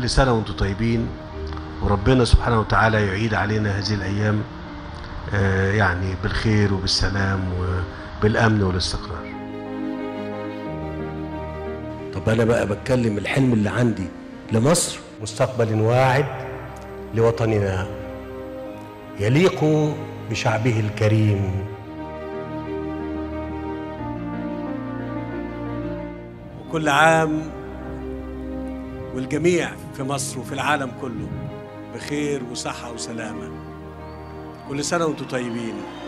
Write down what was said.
كل سنة وانتم طيبين وربنا سبحانه وتعالى يعيد علينا هذه الأيام آه، يعني بالخير وبالسلام وبالأمن والاستقرار طب انا بقى بتكلم الحلم اللي عندي لمصر مستقبل واعد لوطننا يليق بشعبه الكريم وكل عام والجميع في مصر وفي العالم كله بخير وصحة وسلامة كل سنة وانتم طيبين